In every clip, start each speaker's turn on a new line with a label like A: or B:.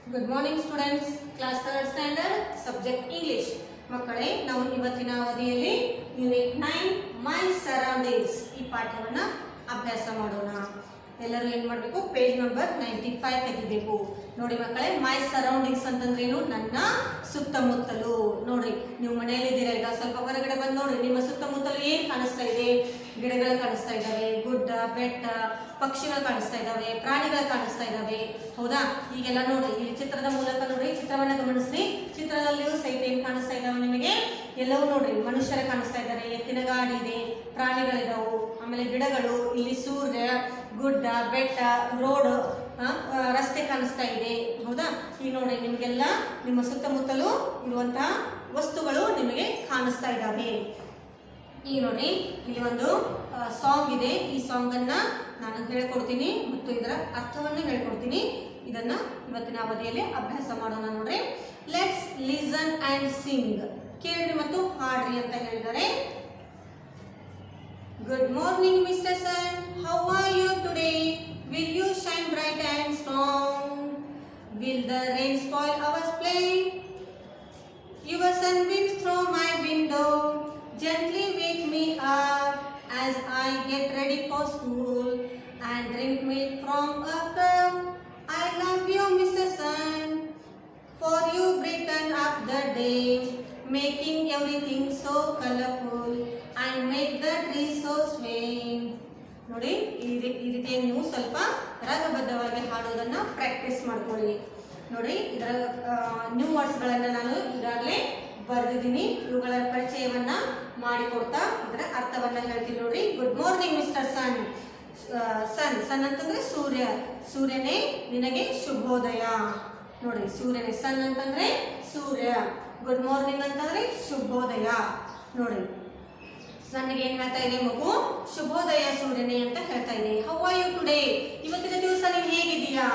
A: Good morning students class third standard subject English ಮಕ್ಕಳೇ ನಾವು ಇವತ್ತಿನ ಅವಧಿಯಲ್ಲಿ ಯೂನಿಟ್ ನೈನ್ ಮೈ ಸರೌಂಡಿಂಗ್ಸ್ ಈ ಪಾಠವನ್ನ ಅಭ್ಯಾಸ ಮಾಡೋಣ ಎಲ್ಲರೂ ಏನ್ ಮಾಡಬೇಕು ಪೇಜ್ ನಂಬರ್ ನೈಂಟಿ ಫೈವ್ ತೆಗಿಬೇಕು ನೋಡಿ ಮಕ್ಕಳೇ ಮೈ ಸರೌಂಡಿಂಗ್ಸ್ ಅಂತಂದ್ರೇನು ನನ್ನ ಸುತ್ತಮುತ್ತಲು ನೋಡ್ರಿ ನೀವು ಮನೆಯಲ್ಲಿದ್ದೀರಾ ಈಗ ಸ್ವಲ್ಪ ಹೊರಗಡೆ ಬಂದು ನೋಡ್ರಿ ನಿಮ್ಮ ಸುತ್ತಮುತ್ತಲು ಏನ್ ಕಾಣಿಸ್ತಾ ಇದೆ ಗಿಡಗಳು ಕಾಣಿಸ್ತಾ ಇದ್ದಾವೆ ಗುಡ್ಡ ಬೆಟ್ಟ ಪಕ್ಷಿಗಳು ಕಾಣಿಸ್ತಾ ಇದ್ದಾವೆ ಪ್ರಾಣಿಗಳು ಕಾಣಿಸ್ತಾ ಇದ್ದಾವೆ ಹೌದಾ ಈಗೆಲ್ಲ ನೋಡ್ರಿ ಇಲ್ಲಿ ಚಿತ್ರದ ಮೂಲಕ ನೋಡ್ರಿ ಚಿತ್ರವನ್ನ ಗಮನಿಸ್ರಿ ಚಿತ್ರದಲ್ಲಿಯೂ ಸಹಿತ ಏನ್ ಕಾಣಿಸ್ತಾ ಇದ್ದಾವೆ ನಿಮಗೆ ಎಲ್ಲವೂ ನೋಡ್ರಿ ಮನುಷ್ಯರ ಕಾಣಿಸ್ತಾ ಇದ್ದಾರೆ ಎತ್ತಿನ ಗಾಡಿ ಇದೆ ಪ್ರಾಣಿಗಳಿದಾವು ಆಮೇಲೆ ಗಿಡಗಳು ಇಲ್ಲಿ ಸೂರ್ಯ ಗುಡ್ಡ ಬೆಟ್ಟ ರೋಡ್ ರಸ್ತೆ ಕಾಣಿಸ್ತಾ ಇದೆ ಹೌದಾ ಈಗ ನೋಡಿ ನಿಮಗೆಲ್ಲ ನಿಮ್ಮ ಸುತ್ತಮುತ್ತಲು ಇರುವಂತಹ ವಸ್ತುಗಳು ನಿಮಗೆ ಕಾಣಿಸ್ತಾ ಇದ್ದಾವೆ ಈಗ ನೋಡಿ ಇಲ್ಲಿ ಒಂದು ಸಾಂಗ್ ಇದೆ ಈ ಸಾಂಗ್ ಅನ್ನ ನಾನು ಹೇಳ್ಕೊಡ್ತೀನಿ ಮತ್ತು ಇದರ ಅರ್ಥವನ್ನು ಹೇಳ್ಕೊಡ್ತೀನಿ ಇದನ್ನ ಇವತ್ತಿನ ಅವಧಿಯಲ್ಲಿ ಅಭ್ಯಾಸ ಮಾಡೋಣ ನೋಡ್ರಿ ಲೆಟ್ಸ್ ಲಿಸನ್ ಅಂಡ್ ಸಿಂಗ್ ಕೇಳ್ರಿ ಮತ್ತು ಹಾಡ್ರಿ ಅಂತ ಹೇಳಿದ್ದಾರೆ good morning mister sun how are you today will you shine bright and strong will the rain spoil ours play Your sunbeams through my window gently wake me up as I get ready for school and drink milk from a cup. I love you, Mr. Sun, for you brighten up the day, making everything so colorful and make the trees so swaying. ನೋಡಿ ಈ ರೀ- ಈ ರೀತಿಯಾಗಿ ನೀವು ಸ್ವಲ್ಪ ರಾಗಬದ್ಧವಾಗಿ ಹಾಡೋದನ್ನ practice ಮಾಡ್ಕೊಳ್ಳಿ ನೋಡಿ ಇದರ ನ್ಯೂ ವರ್ಡ್ಸ್ಗಳನ್ನ ನಾನು ಈಗಾಗಲೇ ಬರೆದಿದ್ದೀನಿ ಇವುಗಳ ಪರಿಚಯವನ್ನ ಮಾಡಿಕೊಡ್ತಾ ಇದರ ಅರ್ಥವನ್ನ ಹೇಳ್ತೀನಿ ನೋಡಿ good morning mister sun sun sun ಅಂತಂದ್ರೆ ಸೂರ್ಯ ಸೂರ್ಯನೇ ನಿನಗೆ ಶುಭೋದಯ ನೋಡಿ ಸೂರ್ಯನೇ ಸನ್ ಅಂತಂದ್ರೆ ಸೂರ್ಯ ಗುಡ್ ಮಾರ್ನಿಂಗ್ ಅಂತಂದ್ರೆ ಶುಭೋದಯ ನೋಡಿ ಸನ್ನಿಗೆ ಏನ್ ಹೇಳ್ತಾ ಇದೆ ಮಗು ಶುಭೋದಯ ಸೂರ್ಯನೇ ಅಂತ ಹೇಳ್ತಾ ಇದೆ ಹೌ ಆರ್ ಯು ಟುಡೇ ಇವತ್ತಿನ ದಿವಸ ನೀನ್ ಹೇಗಿದೀಯಾ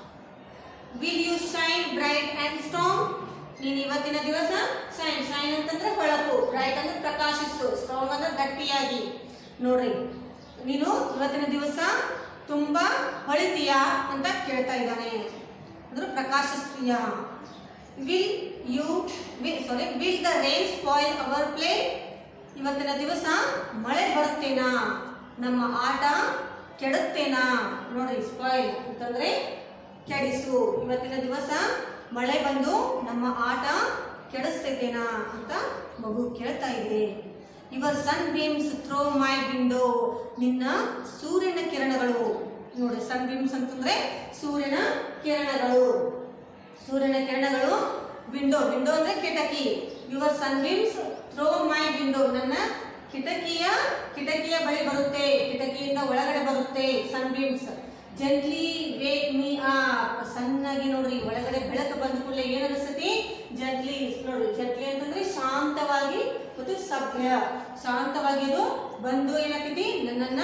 A: will you shine bright and strong ನೀನ್ ಇವತ್ತಿನ ದಿವಸ ಶೈನ್ ಶೈನ್ ಅಂತಂದ್ರೆ ಹೊಳಪು ಬ್ರೈಟ್ ಅಂದ್ರೆ ಪ್ರಕಾಶಿಸು ಸ್ಟ್ರಾಂಗ್ ಅಂದ್ರೆ ಗಟ್ಟಿಯಾಗಿ ನೋಡ್ರಿ ನೀನು ಇವತ್ತಿನ ದಿವಸ ತುಂಬಾ ಹೊಳಿತೀಯಾ ಅಂತ ಕೇಳ್ತಾ ಇದ್ದಾನೆ ಅಂದ್ರೆ ಪ್ರಕಾಶಿಸ್ತೀಯಾ will you will sorry will the rain spoil our play ಇವತ್ತಿನ ದಿವಸ ಮಳೆ ಬರುತ್ತೇನಾ ನಮ್ಮ ಆಟ ಕೆಡುತ್ತೇನಾ ನೋಡ್ರಿ ಸ್ಪಾಯ್ಲ್ ಅಂತಂದ್ರೆ ಕೆಡಿಸು ಇವತ್ತಿನ ದಿವಸ ಮಳೆ ಬಂದು ನಮ್ಮ ಆಟ ಕೆಡಿಸ್ತೈತೇನಾ ಅಂತ ಮಗು ಕೇಳ್ತಾ ಇದೆ your sunbeams through my window ನಿನ್ನ ಸೂರ್ಯನ ಕಿರಣಗಳು ನೋಡಿ ಸನ್ ಬೀಮ್ಸ್ ಅಂತಂದ್ರೆ ಸೂರ್ಯನ ಕಿರಣಗಳು ಸೂರ್ಯನ ಕಿರಣಗಳು ವಿಂಡೋ ವಿಂಡೋ ಅಂದ್ರೆ ಕಿಟಕಿ your sunbeams through my window ನನ್ನ ಕಿಟಕಿಯ ಕಿಟಕಿಯ ಬಳಿ ಬರುತ್ತೆ ಕಿಟಕಿಯಿಂದ ಒಳಗಡೆ ಬರುತ್ತೆ sunbeams gently wake me up ಸಣ್ಣಾಗಿ ನೋಡ್ರಿ ಒಳಗಡೆ ಬೆಳಕು ಬಂದ ಕೂಡಲೇ ಏನ್ ಅನಿಸ್ತತಿ ಜೆಂಟ್ಲಿ ನೋಡ್ರಿ ಜೆಂಟ್ಲಿ ಅಂತಂದ್ರೆ ಶಾಂತವಾಗಿ ಮತ್ತು ಸಭ್ಯ ಶಾಂತವಾಗಿ ಅದು ಬಂದು ಏನಾಗ್ತೈತಿ ನನ್ನನ್ನ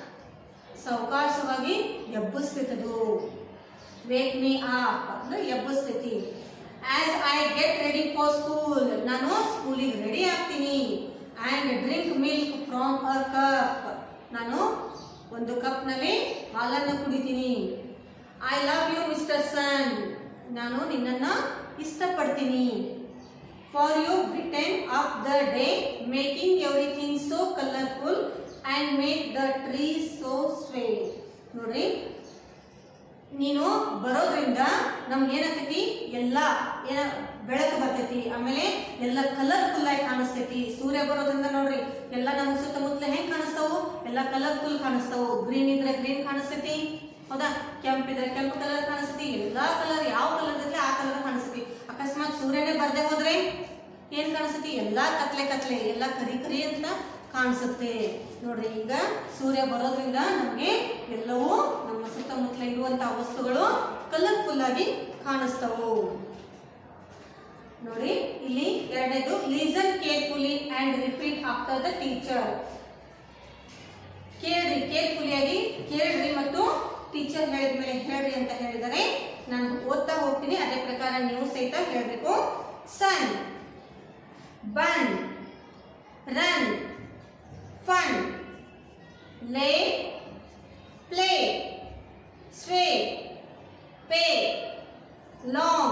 A: ಸಾವಕಾಶವಾಗಿ ಎಬ್ಬಿಸ್ತೈತದು ವೇಕ್ ಮೀ ಅಪ್ ಅಂದ್ರೆ ಎಬ್ಬಿಸ್ತೈತಿ as I get ready for school ನಾನು ಸ್ಕೂಲಿಗೆ ರೆಡಿ ಆಗ್ತೀನಿ and drink milk from a cup ನಾನು ಒಂದು ಕಪ್ನಲ್ಲಿ ಹಾಲನ್ನು ಕುಡಿತೀನಿ I love you mister sun ನಾನು ನಿನ್ನನ್ನು ಇಷ್ಟಪಡ್ತೀನಿ for you brighten up the day making everything so colourful and make the tree so sway ನೋಡ್ರಿ ನೀನು ಬರೋದ್ರಿಂದ ನಮ್ಗೆ ಏನಾಗ್ತೈತಿ ಎಲ್ಲ ಏನ ಬೆಳಕು ಬರ್ತೈತಿ ಆಮೇಲೆ ಎಲ್ಲ ಕಲರ್ಫುಲ್ ಆಗಿ ಕಾಣಿಸ್ತೈತಿ ಸೂರ್ಯ ಬರೋದ್ರಿಂದ ನೋಡ್ರಿ ಎಲ್ಲ ನಮ್ಮ ಸುತ್ತಮುತ್ತಲ ಹೆಂಗ್ ಕಾಣಿಸ್ತಾವು ಎಲ್ಲ ಕಲರ್ಫುಲ್ ಕಾಣಿಸ್ತಾವು ಗ್ರೀನ್ ಇದ್ರೆ ಗ್ರೀನ್ ಕಾಣಿಸ್ತೈತಿ ಹೌದಾ ಕೆಂಪ್ ಇದ್ರೆ ಕೆಂಪು ಕಲರ್ ಕಾಣಿಸ್ತೈತಿ ಎಲ್ಲಾ ಕಲರ್ ಯಾವ ಕಲರ್ ಇದ್ರೆ ಆ ಕಲರ್ ಕಾಣಿಸ್ತೈತಿ ಅಕಸ್ಮಾತ್ ಸೂರ್ಯನೇ ಬರ್ದೆ ಹೋದ್ರೆ ಏನ್ ಕಾಣಿಸ್ತೈತಿ ಎಲ್ಲಾ ಕತ್ಲೆ ಕತ್ಲೆ ಎಲ್ಲ ಕರಿ ಕರಿ ಅಂತ ಕಾಣಿಸುತ್ತೆ ನೋಡ್ರಿ ಈಗ ಸೂರ್ಯ ಬರೋದ್ರಿಂದ ನಮಗೆ ಎಲ್ಲವೂ ನಮ್ಮ ಸುತ್ತಮುತ್ತಲ ಇರುವಂತಹ ವಸ್ತುಗಳು ಕಲರ್ಫುಲ್ ಆಗಿ ಕಾಣಿಸ್ತವು ನೋಡಿ ಇಲ್ಲಿ ಎರಡನೇದು listen carefully and repeat after the teacher ಕೇಳ್ರಿ ಕೇರ್ಫುಲಿ ಆಗಿ ಕೇಳ್ರಿ ಮತ್ತು ಟೀಚರ್ ಹೇಳಿದ ಮೇಲೆ ಹೇಳ್ರಿ ಅಂತ ಹೇಳಿದರೆ ನಾನು ಓದ್ತಾ ಹೋಗ್ತೀನಿ ಅದೇ ಪ್ರಕಾರ ನೀವು ಸಹಿತ ಹೇಳ್ಬೇಕು sun bun run fun lay play sway pay long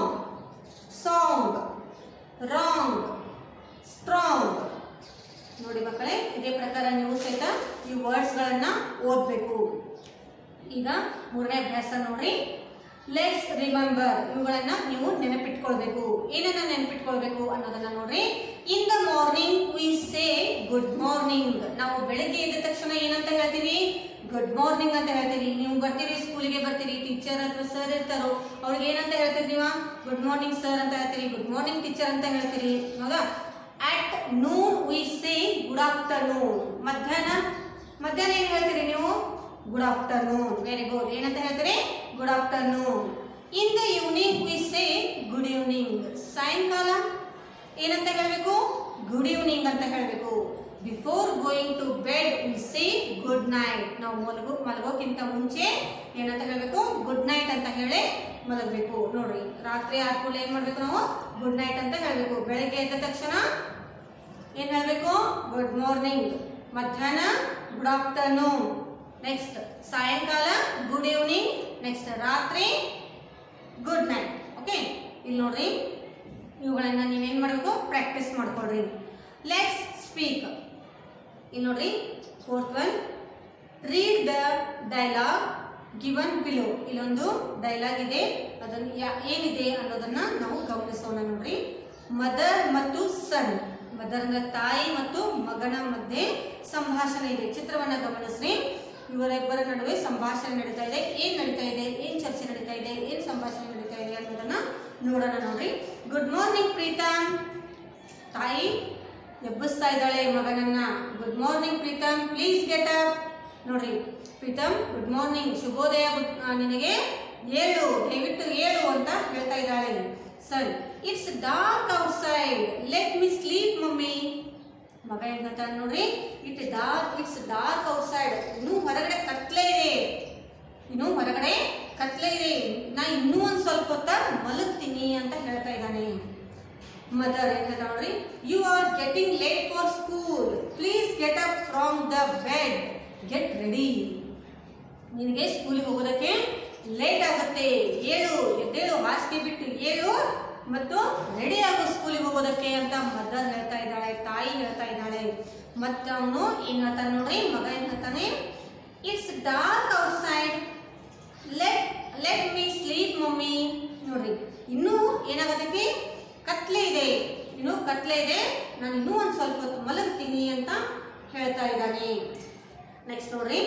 A: ಈಗ ಮೂರನೇ ಅಭ್ಯಾಸ ನೋಡ್ರಿ ಲೆಟ್ಸ್ ರಿಮೆಂಬರ್ ಇವುಗಳನ್ನ ನೀವು ನೆನಪಿಟ್ಕೊಳ್ಬೇಕು ಏನನ್ನ ನೆನಪಿಟ್ಕೊಳ್ಬೇಕು ಅನ್ನೋದನ್ನ ನೋಡ್ರಿ in the morning we say good morning ನಾವು ಬೆಳಗ್ಗೆ ಎದ್ದ ತಕ್ಷಣ ಏನಂತ ಹೇಳ್ತೀವಿ ಗುಡ್ ಮಾರ್ನಿಂಗ್ ಅಂತ ಹೇಳ್ತೀವಿ ನೀವು ಬರ್ತೀರಿ ಸ್ಕೂಲಿಗೆ ಬರ್ತೀರಿ ಟೀಚರ್ ಅಥವಾ ಸರ್ ಇರ್ತಾರೋ ಅವ್ರಿಗೆ ಏನಂತ ಹೇಳ್ತೀರಿ ನೀವು ಗುಡ್ ಮಾರ್ನಿಂಗ್ ಸರ್ ಅಂತ ಹೇಳ್ತೀರಿ ಗುಡ್ ಮಾರ್ನಿಂಗ್ ಟೀಚರ್ ಅಂತ ಹೇಳ್ತೀರಿ ಹೌದಾ at noon we say good afternoon ಮಧ್ಯಾಹ್ನ ಮಧ್ಯಾಹ್ನ ಏನು ಹೇಳ್ತೀರಿ ನೀವು ಗುಡ್ ಆಫ್ಟರ್ನೂನ್ ವೆರಿ ಗುಡ್ ಏನಂತ ಹೇಳ್ತೀರಿ good afternoon in the evening we say good evening ಸಾಯಂಕಾಲ ಏನಂತ ಹೇಳಬೇಕು ಗುಡ್ ಈವ್ನಿಂಗ್ ಅಂತ ಹೇಳಬೇಕು before going to bed we say good night ನಾವು ಮಲಗೋ ಮಲಗೋಕ್ಕಿಂತ ಮುಂಚೆ ಏನಂತ ಹೇಳಬೇಕು ಗುಡ್ ನೈಟ್ ಅಂತ ಹೇಳಿ ಮಲಗಬೇಕು ನೋಡ್ರಿ ರಾತ್ರಿ ಆದ ಕೂಡಲೇ ಏನ್ ಮಾಡ್ಬೇಕು ನಾವು ಗುಡ್ ನೈಟ್ ಅಂತ ಹೇಳಬೇಕು ಬೆಳಗ್ಗೆ ಎದ್ದ ತಕ್ಷಣ ಏನ್ ಹೇಳ್ಬೇಕು ಗುಡ್ ಮಾರ್ನಿಂಗ್ ಮಧ್ಯಾಹ್ನ ಗುಡ್ ಆಫ್ಟರ್ನೂನ್ ನೆಕ್ಸ್ಟ್ ಸಾಯಂಕಾಲ ಗುಡ್ ಈವ್ನಿಂಗ್ ನೆಕ್ಸ್ಟ್ ರಾತ್ರಿ ಗುಡ್ ನೈಟ್ ಓಕೆ ಇಲ್ಲಿ ನೋಡ್ರಿ ಇವುಗಳನ್ನ ನೀವೇನ್ ಮಾಡಬೇಕು ಪ್ರಾಕ್ಟೀಸ್ ಮಾಡ್ಕೊಳ್ರಿ ಲೆಟ್ಸ್ ಸ್ಪೀಕ್ ಇಲ್ಲಿ ನೋಡ್ರಿ fourth one read the dialogue given below ಇಲ್ಲೊಂದು ಡೈಲಾಗ್ ಇದೆ ಅದನ್ನು ಯಾ- ಏನಿದೆ ಅನ್ನೋದನ್ನ ನಾವು ಗಮನಿಸೋಣ ನೋಡ್ರಿ ಮದರ್ ಮತ್ತು ಸನ್ ಮದರ್ ಅಂದ್ರೆ ತಾಯಿ ಮತ್ತು ಮಗನ ಮಧ್ಯೆ ಸಂಭಾಷಣೆ ಇದೆ ಚಿತ್ರವನ್ನ ಗಮನಿಸ್ರಿ ಇವರಿಬ್ಬರ ನಡುವೆ ಸಂಭಾಷಣೆ ನಡೀತಾ ಇದೆ ಏನ್ ನಡೀತಾ ಇದೆ ಏನ್ ಚರ್ಚೆ ನಡೀತಾ ಇದೆ ಏನ್ ಸಂಭಾಷಣೆ ನಡೀತಾ ಇದೆ ಅನ್ನೋದನ್ನ ನೋಡೋಣ ನೋಡ್ರಿ ಗುಡ್ ಮಾರ್ನಿಂಗ್ ಪ್ರೀತಮ್ ತಾಯಿ ಎಬ್ಬಿಸ್ತಾ ಇದ್ದಾಳೆ ಮಗನನ್ನ good morning Pritam please get up ನೋಡ್ರಿ ಪ್ರೀತಮ್ ಗುಡ್ ಮಾರ್ನಿಂಗ್ ಶುಭೋದಯ good- ಆ, ನಿನಗೆ ಏಳು ದಯವಿಟ್ಟು ಏಳು ಅಂತ ಹೇಳ್ತಾ ಇದ್ದಾಳೆ sir it's dark outside let me sleep mummy ಮಗ ಏನ್ ಹೇಳ್ತಾನೆ ನೋಡ್ರಿ it dark it's dark outside ಇನ್ನೂ ಹೊರಗಡೆ ಕತ್ಲೆ ಇದೆ ಇನ್ನು ಹೊರಗಡೆ ಕತ್ಲೆ ಇದೆ ನಾ ಇನ್ನೂ ಒಂದ್ ಸ್ವಲ್ಪ ಹೊತ್ತ ಮಲಗ್ತೀನಿ ಅಂತ ಹೇಳ್ತಾ ಇದ್ದಾನೆ ಮದರ್ ಏನ್ ಹೇಳ್ತಾ ನೋಡ್ರಿ you are getting late for school please get up from the bed get ready ನಿನಗೆ ಸ್ಕೂಲಿಗೆ ಹೋಗೋದಕ್ಕೆ ಲೇಟ್ ಆಗುತ್ತೆ ಏಳು ಎದ್ದೇಳು ಹಾಸಿಗೆ ಬಿಟ್ಟು ಏಳು ಮತ್ತು ರೆಡಿ ಆಗು ಸ್ಕೂಲಿಗೆ ಹೋಗೋದಕ್ಕೆ ಅಂತ ಮದರ್ ಹೇಳ್ತಾ ಇದ್ದಾಳೆ ತಾಯಿ ಹೇಳ್ತಾ ಇದ್ದಾಳೆ ಮತ್ತೆ ಅವನು ಏನ್ ಹೇಳ್ತಾನೆ ನೋಡ್ರಿ ಮಗ ಏನ್ ಹೇಳ್ತಾನೆ it's dark outside let let me sleep mummy ನೋಡ್ರಿ ಇನ್ನೂ ಏನಾಗತೈತಿ ಕತ್ಲೆ ಇದೆ ಇನ್ನೂ ಕತ್ಲೆ ಇದೆ ನಾನು ಇನ್ನೂ ಒಂದ್ ಸ್ವಲ್ಪ ಹೊತ್ತು ಮಲಗ್ತೀನಿ ಅಂತ ಹೇಳ್ತಾ ಇದ್ದಾನೆ ನೆಕ್ಸ್ಟ್ ನೋಡ್ರಿ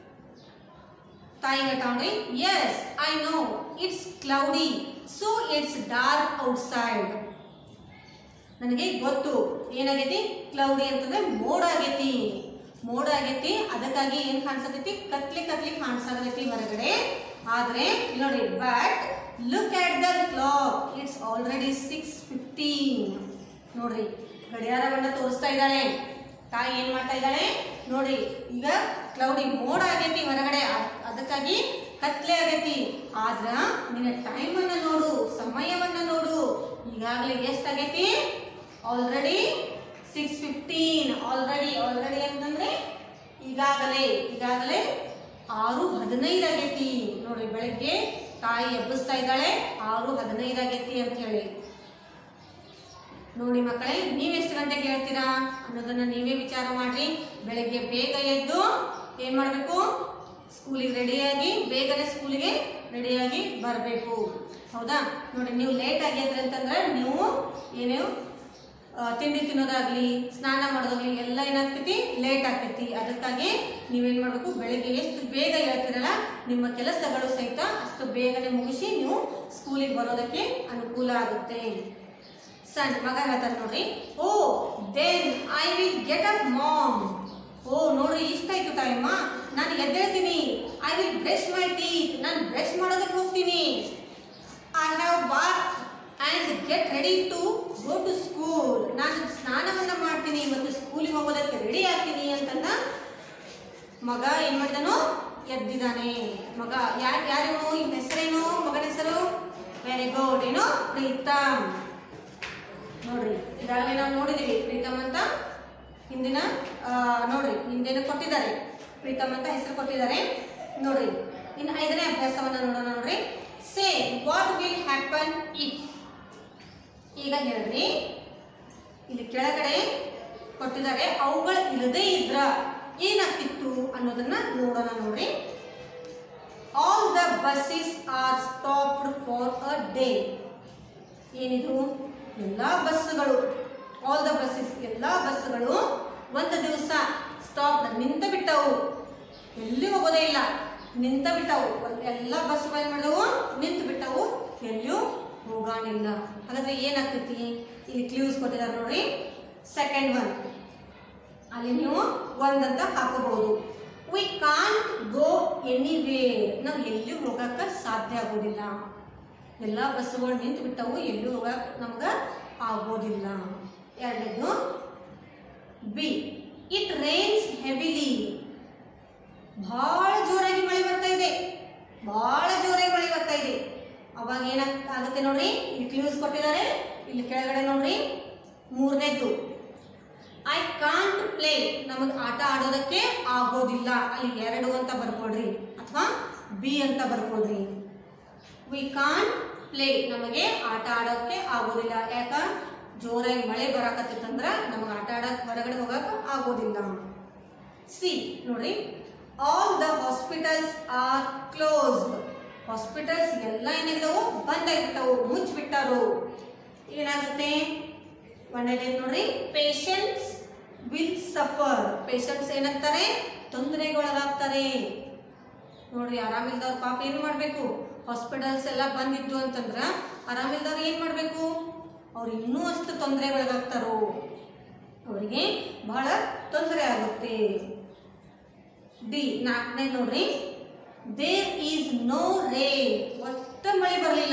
A: ತಾಯಿ ಹೇಳ್ತಾವ್ರಿ yes I know it's cloudy so it's dark outside ನನಗೆ ಗೊತ್ತು ಏನಾಗೈತಿ ಕ್ಲೌಡಿ ಅಂತಂದ್ರೆ ಮೋಡ ಆಗೈತಿ ಮೋಡ ಆಗೈತಿ ಅದಕ್ಕಾಗಿ ಏನ್ ಕಾಣಿಸತೈತಿ ಕತ್ಲಿ ಕತ್ಲಿ ಕಾಣಿಸಾಗತೈತಿ ಹೊರಗಡೆ ಆದ್ರೆ ಇಲ್ಲಿ ನೋಡ್ರಿ but look at the clock it's already six fifteen ನೋಡ್ರಿ ಗಡಿಯಾರವನ್ನ ತೋರಿಸ್ತಾ ಇದ್ದಾಳೆ ತಾಯಿ ಏನ್ ಮಾಡ್ತಾ ಇದ್ದಾಳೆ ನೋಡಿ ಈಗ ಕ್ಲೌಡಿ ಮೋಡ ಆಗೈತಿ ಹೊರಗಡೆ ಅದ್- ಅದಕ್ಕಾಗಿ ಕತ್ಲೆ ಆಗೈತಿ ಆದ್ರ ನಿನ್ನ ಟೈಮ್ ಅನ್ನ ನೋಡು ಸಮಯವನ್ನ ನೋಡು ಈಗಾಗಲೇ ಎಷ್ಟಾಗೈತಿ already six fifteen already already ಅಂತಂದ್ರೆ ಈಗಾಗಲೇ ಈಗಾಗಲೇ ಆರು ಹದಿನೈದು ಆಗೈತಿ ನೋಡಿ ಬೆಳಗ್ಗೆ ತಾಯಿ ಎಬ್ಬಿಸ್ತಾ ಇದ್ದಾಳೆ ಆರು ಹದಿನೈದು ಆಗೈತಿ ಅಂತ ಹೇಳಿ ನೋಡಿ ಮಕ್ಕಳೇ ನೀವ್ ಎಷ್ಟು ಗಂಟೆಗೆ ಹೇಳ್ತೀರಾ ಅನ್ನೋದನ್ನ ನೀವೇ ವಿಚಾರ ಮಾಡ್ರಿ ಬೆಳಗ್ಗೆ ಬೇಗ ಎದ್ದು ಏನ್ ಮಾಡ್ಬೇಕು ಸ್ಕೂಲಿಗೆ ರೆಡಿಯಾಗಿ ಬೇಗನೆ ಸ್ಕೂಲಿಗೆ ರೆಡಿಯಾಗಿ ಬರಬೇಕು ಹೌದಾ ನೋಡಿ ನೀವು ಲೇಟ್ ಆಗಿದ್ರಿ ಅಂತಂದ್ರೆ ನೀವು ಏನೇ ಆ, ತಿಂಡಿ ತಿನ್ನೋದಾಗ್ಲಿ ಸ್ನಾನ ಮಾಡೋದಾಗ್ಲಿ ಎಲ್ಲ ಏನಾಗ್ತೈತಿ ಲೇಟ್ ಆಗ್ತೈತಿ ಅದಕ್ಕಾಗಿ ನೀವೇನ್ ಮಾಡ್ಬೇಕು ಬೆಳಿಗ್ಗೆ ಎಷ್ಟು ಬೇಗ ಹೇಳ್ತೀರಲ್ಲ ನಿಮ್ಮ ಕೆಲಸಗಳು ಸಹಿತ ಅಷ್ಟು ಬೇಗನೆ ಮುಗಿಸಿ ನೀವು ಸ್ಕೂಲಿಗೆ ಬರೋದಕ್ಕೆ ಅನುಕೂಲ ಆಗುತ್ತೆ ಸಣ್ಣ ಮಗ ಹೇಳ್ತಾನೆ ನೋಡ್ರಿ oh then I will get up mom oh ನೋಡ್ರಿ ಇಷ್ಟಾಯ್ತು ಟೈಮ ನಾನು ಎದ್ದೇಳ್ತೀನಿ I will brush my teeth ನಾನು ಬ್ರಷ್ ಮಾಡೋದಕ್ಕೆ ಹೋಗ್ತೀನಿ I have bath and get ready to go to school ನಾನು ಸ್ನಾನವನ್ನ ಮಾಡ್ತೀನಿ ಮತ್ತು ಸ್ಕೂಲಿಗೆ ಹೋಗೋದಕ್ಕೆ ರೆಡಿ ಆಗ್ತೀನಿ ಅಂತಂದ ಮಗ ಏನ್ ಮಾಡಿದನು ಎದ್ದಿದ್ದಾನೆ ಮಗ ಯಾರು ಯಾರು ಇವ್ನ ಹೆಸರೇನು ಮಗನ ಹೆಸರು ವೆರಿ ಗುಡ್ ಏನು ಪ್ರೀತಮ್ ನೋಡ್ರಿ ಈಗಾಗಲೇ ನಾವು ನೋಡಿದೀವಿ ಪ್ರೀತಮ್ ಅಂತ ಹಿಂದಿನ ಆ, ನೋಡ್ರಿ ಹಿಂದಿನ ಕೊಟ್ಟಿದ್ದಾರೆ ಪ್ರೀತಮ್ ಅಂತ ಹೆಸರು ಕೊಟ್ಟಿದ್ದಾರೆ ನೋಡ್ರಿ ಇನ್ನು ಐದನೇ ಅಭ್ಯಾಸವನ್ನ ನೋಡೋಣ ನೋಡ್ರಿ say what will happen if ಈಗ ಹೇಳ್ರಿ ಇಲ್ಲಿ ಕೆಳಗಡೆ ಕೊಟ್ಟಿದ್ದಾರೆ ಅವುಗಳು ಇಲ್ಲದೇ ಇದ್ರ ಏನಾಗ್ತಿತ್ತು ಅನ್ನೋದನ್ನ ನೋಡೋಣ ನೋಡ್ರಿ buses are stopped for a day ಏನಿದು ಎಲ್ಲ ಬಸ್ಸುಗಳು ಆಲ್ ದ ಬಸ್ಸಸ್ ಎಲ್ಲ ಬಸ್ಸುಗಳು ಒಂದು ದಿವಸ ಸ್ಟಾಪ್ ನಿಂತ ಬಿಟ್ಟವು ಎಲ್ಲಿ ಹೋಗೋದೇ ಇಲ್ಲ ನಿಂತ ಬಿಟ್ಟವು ಒಂದ್- ಎಲ್ಲ ಬಸ್ಸುಗಳು ಏನು ಮಾಡಿದವು ನಿಂತು ಬಿಟ್ಟವು ಎಲ್ಲಿಯೂ ಹೋಗಾಣಿಲ್ಲ ಹಾಗಾದ್ರೆ ಏನಾಗ್ತೈತಿ ಇಲ್ಲಿ ಕ್ಲೂಸ್ ಕೊಟ್ಟಿದ್ದಾರೆ ನೋಡ್ರಿ ಸೆಕೆಂಡ್ ಒನ್ ಅಲ್ಲಿ ನೀವು ಒಂದಂತ ಹಾಕೋಬಹುದು ವಿ ಕಾಂಟ್ ಗೋ ಎನಿವೇ ನಾವು ಎಲ್ಲಿ ಹೋಗಕ್ಕೆ ಸಾಧ್ಯ ಆಗೋದಿಲ್ಲ ಎಲ್ಲ ಬಸ್ಸುಗಳು ನಿಂತು ಬಿಟ್ಟವು ಎಲ್ಲೂ ಹೋಗಕ್ಕೆ ನಮ್ಗೆ ಆಗೋದಿಲ್ಲ ಎರಡನೇದು ಬಿ ಇಟ್ ರೈನ್ಸ್ ಹೆವಿಲಿ ಭಾಳ ಜೋರಾಗಿ ಮಳೆ ಬರ್ತಾ ಇದೆ ಭಾಳ ಜೋರಾಗಿ ಮಳೆ ಬರ್ತಾ ಇದೆ ಅವಾಗ ಏನಾಗ್ ಆಗುತ್ತೆ ನೋಡ್ರಿ ಇಲ್ಲಿ ಕ್ಲೂಸ್ ಕೊಟ್ಟಿದ್ದಾರೆ ಇಲ್ಲಿ ಕೆಳಗಡೆ ನೋಡ್ರಿ ಮೂರನೇದ್ದು ಐ ಕಾಂಟ್ ಪ್ಲೇ ನಮಗೆ ಆಟ ಆಡೋದಕ್ಕೆ ಆಗೋದಿಲ್ಲ ಅಲ್ಲಿ ಎರಡು ಅಂತ ಬರ್ಕೊಡ್ರಿ ಅಥವಾ ಬಿ ಅಂತ ಬರ್ಕೊಡ್ರಿ ವಿ ಕಾಂಟ್ ಪ್ಲೇ ನಮಗೆ ಆಟ ಆಡೋಕ್ಕೆ ಆಗೋದಿಲ್ಲ ಯಾಕ ಜೋರಾಗಿ ಮಳೆ ಬರಾಕತ್ತಿತ್ತಂದ್ರ ನಮಗೆ ಆಟ ಆಡಕ್ಕೆ ಹೊರಗಡೆ ಹೋಗಕ್ಕೆ ಆಗೋದಿಲ್ಲ ಸಿ ನೋಡ್ರಿ all the hospitals are closed hospitals ಎಲ್ಲ ಏನಾಗಿದಾವು ಬಂದಾಗಿಬಿಟ್ಟವು ಮುಚ್ಚಿಬಿಟ್ಟರು ಏನಾಗುತ್ತೆ ಒಂದನೇದು ನೋಡ್ರಿ ಪೇಷಂಟ್ಸ್ ವಿಲ್ ಸಫರ್ ಪೇಷಂಟ್ಸ್ ಏನಾಗ್ತಾರೆ ತೊಂದರೆಗೊಳಗಾಗ್ತಾರೆ ನೋಡ್ರಿ ಆರಾಮಿಲ್ದವ್ರ ಪಾಪ ಏನು ಮಾಡಬೇಕು ಹಾಸ್ಪಿಟಲ್ಸ್ ಎಲ್ಲ ಬಂದಿದ್ದು ಅಂತಂದ್ರ ಆರಾಮಿಲ್ದವ್ರು ಏನು ಮಾಡಬೇಕು ಅವ್ರು ಇನ್ನೂ ಅಷ್ಟು ತೊಂದರೆಗೊಳಗಾಗ್ತಾರೋ ಅವರಿಗೆ ಬಹಳ ತೊಂದರೆ ಆಗುತ್ತೆ ಡಿ ನಾಲ್ಕನೇ ನೋಡ್ರಿ ದೇರ್ ಈಸ್ ನೋ ರೇ ಒಟ್ಟ ಮಳೆ ಬರಲಿಲ್ಲ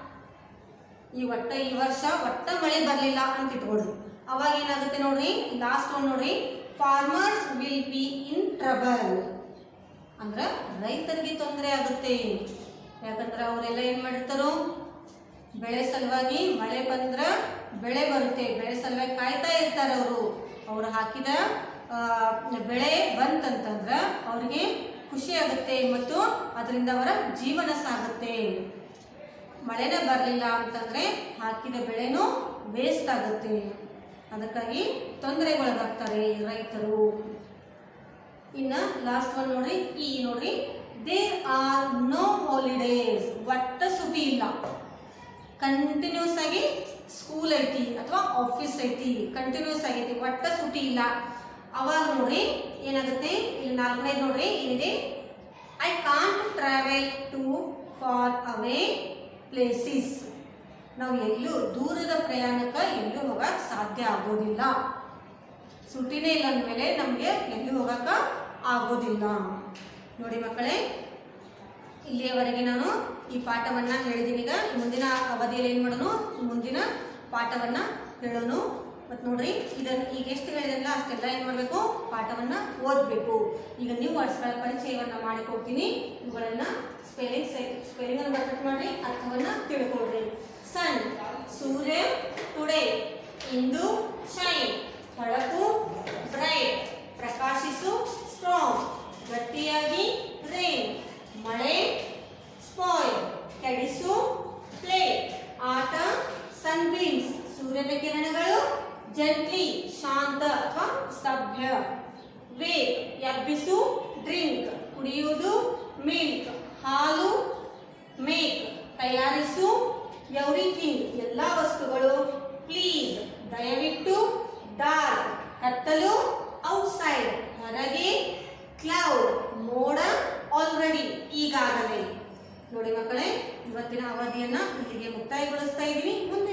A: ಈ ಒಟ್ಟ ಈ ವರ್ಷ ಒಟ್ಟ ಮಳೆ ಬರಲಿಲ್ಲ ಅಂತ ಇಟ್ಕೊಳ್ರಿ ಅವಾಗ ಏನಾಗುತ್ತೆ ನೋಡ್ರಿ ಲಾಸ್ಟ್ ಒನ್ ನೋಡ್ರಿ farmers will be in trouble ಅಂದ್ರೆ ರೈತರಿಗೆ ತೊಂದರೆ ಆಗುತ್ತೆ ಯಾಕಂದ್ರೆ ಅವರೆಲ್ಲ ಏನ್ ಮಾಡಿರ್ತಾರೋ ಬೆಳೆ ಸಲುವಾಗಿ ಮಳೆ ಬಂದ್ರ ಬೆಳೆ ಬರುತ್ತೆ ಬೆಳೆ ಸಲುವಾಗಿ ಕಾಯ್ತಾ ಇರ್ತಾರೆ ಅವರು ಅವ್ರು ಹಾಕಿದ ಆ, ಬೆಳೆ ಬಂತಂತಂದ್ರ ಅವ್ರಿಗೆ ಖುಷಿ ಆಗುತ್ತೆ ಮತ್ತು ಅದರಿಂದ ಅವರ ಜೀವನ ಸಾಗುತ್ತೆ ಮಳೆನೇ ಬರಲಿಲ್ಲ ಅಂತಂದ್ರೆ ಹಾಕಿದ ಬೆಳೆನೂ ವೇಸ್ಟ್ ಆಗುತ್ತೆ ಅದಕ್ಕಾಗಿ ತೊಂದರೆಗೊಳಗಾಗ್ತಾರೆ ರೈತರು ಇನ್ನ ಲಾಸ್ಟ್ ಒನ್ ನೋಡ್ರಿ ಈ ನೋಡ್ರಿ ದೇರ್ ಆರ್ ನೋ ಹಾಲಿಡೇಸ್ ಒಟ್ಟ ಸುದ್ದಿ ಇಲ್ಲ ಕಂಟಿನ್ಯೂಸ್ ಆಗಿ ಸ್ಕೂಲ್ ಐತಿ ಅಥವಾ ಆಫೀಸ್ ಐತಿ ಕಂಟಿನ್ಯೂಸ್ ಆಗೈತಿ ಒಟ್ಟ ಸುಟಿ ಇಲ್ಲ ಅವಾಗ ನೋಡ್ರಿ ಏನಾಗುತ್ತೆ ಇಲ್ಲಿ ನಾಲ್ಕನೇದು ನೋಡ್ರಿ ಏನಿದೆ I can't travel to far away places ನಾವು ಎಲ್ಲೂ ದೂರದ ಪ್ರಯಾಣಕ್ಕೆ ಎಲ್ಲೂ ಹೋಗಕ್ಕೆ ಸಾಧ್ಯ ಆಗೋದಿಲ್ಲ ಸುಟಿನೇ ಇಲ್ಲ ಅಂದಮೇಲೆ ನಮಗೆ ಎಲ್ಲಿ ಹೋಗಕ್ಕೆ ಆಗೋದಿಲ್ಲ ನೋಡಿ ಮಕ್ಕಳೇ ಇಲ್ಲಿಯವರೆಗೆ ನಾನು ಈ ಪಾಠವನ್ನ ಹೇಳಿದ್ದೀನಿ ಈಗ ಮುಂದಿನ ಅವಧಿಯಲ್ಲಿ ಏನು ಮಾಡೋಣ ಮುಂದಿನ ಪಾಠವನ್ನ ಹೇಳೋಣ ಮತ್ತು ನೋಡ್ರಿ ಇದನ್ನು ಈಗ ಎಷ್ಟು ಹೇಳಿದ್ರಲ್ಲ ಅಷ್ಟೆಲ್ಲ ಏನು ಮಾಡಬೇಕು ಪಾಠವನ್ನ ಓದಬೇಕು ಈಗ ನೀವು ವರ್ಡ್ಸ್ಗಳ ಪರಿಚಯವನ್ನ ಮಾಡಿಕೊಡ್ತೀನಿ ಇವುಗಳನ್ನ ಸ್ಪೆಲ್ಲಿಂಗ್ ಸ್ಪೆಲ್ಲಿಂಗ್ ಅನ್ನು ಬರ್ಕಟ್ ಮಾಡಿ ಅರ್ಥವನ್ನ ತಿಳ್ಕೊಳ್ರಿ ಸನ್ ಸೂರ್ಯ ಟುಡೇ ಇಂದು ಶೈನ್ ಹೊಳಪು ಬ್ರೈಟ್ ಪ್ರಕಾಶಿಸು ಸ್ಟ್ರಾಂಗ್ ಗಟ್ಟಿಯಾಗಿ ರೇನ್ ಮಳೆ ಸ್ಪಾಯ್ಲ್ ಕೆಡಿಸು ಪ್ಲೇ ಆಟ ಸನ್ಬೀನ್ಸ್ ಸೂರ್ಯನ ಕಿರಣಗಳು ಜಂಟ್ಲಿ ಶಾಂತ ಅಥವಾ ಸಭ್ಯ ವೇಕ್ ಎಬ್ಬಿಸು ಡ್ರಿಂಕ್ ಕುಡಿಯುವುದು ಮಿಲ್ಕ್ ಹಾಲು ಮೇಕ್ ತಯಾರಿಸು ಎವ್ರಿಥಿಂಗ್ ಎಲ್ಲ ವಸ್ತುಗಳು ಪ್ಲೀಸ್ ದಯವಿಟ್ಟು ಡಾರ್ಕ್ ಕತ್ತಲು ಔಟ್ಸೈಡ್ ಹೊರಗೆ ಕ್ಲೌಡ್ ಮೋಡ ಆಲ್ರೆಡಿ ಈಗಾಗಲೇ ನೋಡಿ ಮಕ್ಕಳೇ ಇವತ್ತಿನ ಅವಧಿಯನ್ನ ಇಲ್ಲಿಗೆ ಮುಕ್ತಾಯಗೊಳಿಸ್ತಾ ಇದ್ದೀನಿ ಮುಂದೆ